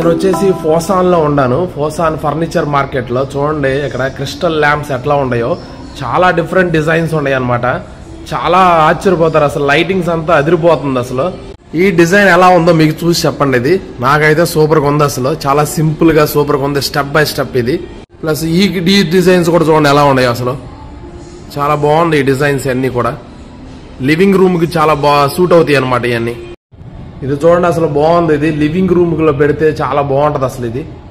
నేను వచ్చేసి ఫోసాన్ లో ఉన్నాను ఫోసాన్ ఫర్నిచర్ మార్కెట్ లో చూడండి ఇక్కడ క్రిస్టల్ ల్యాంప్స్ ఎట్లా ఉన్నాయో చాలా డిఫరెంట్ డిజైన్స్ ఉన్నాయి అనమాట చాలా ఆశ్చర్యపోతారు అసలు లైటింగ్స్ అంతా అదిరిపోతుంది అసలు ఈ డిజైన్ ఎలా ఉందో మీకు చూసి చెప్పండి ఇది నాకైతే సూపర్ గా ఉంది అసలు చాలా సింపుల్ గా సూపర్ గా ఉంది స్టెప్ బై స్టెప్ ఇది ప్లస్ ఈ ఈ డిజైన్స్ కూడా చూడండి ఎలా ఉన్నాయో అసలు చాలా బాగుంది ఈ డిజైన్స్ అన్ని కూడా లివింగ్ రూమ్ కి చాలా బాగా సూట్ అవుతాయి అనమాట ఇవన్నీ ఇది చూడండి అసలు బాగుంది ఇది లివింగ్ రూమ్ లో పెడితే చాలా బాగుంటది అసలు ఇది